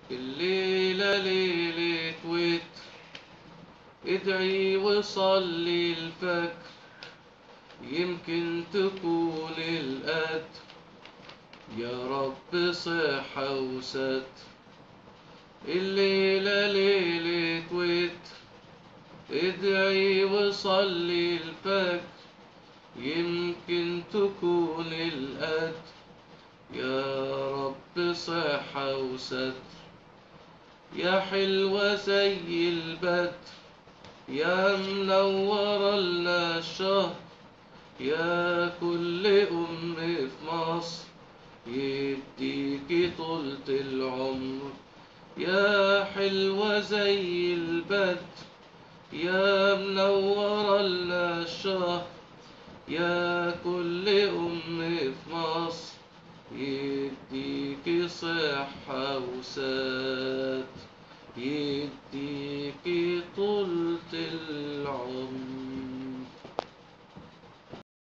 الليلة ليلة وتر ادعي وصلي الفجر يمكن تكون القدر يا رب صحة وستر الليلة ليلة وتر ادعي وصلي الفجر يمكن تكون القدر يا رب صحة وستر يا حلوة زي البدر يا منورة لنا الشهر يا كل أم في مصر يديكي طولة العمر يا حلوة زي البدر يا منورة لنا الشهر يا كل أم في مصر يديكي صحة وسات يديكي طولة العمر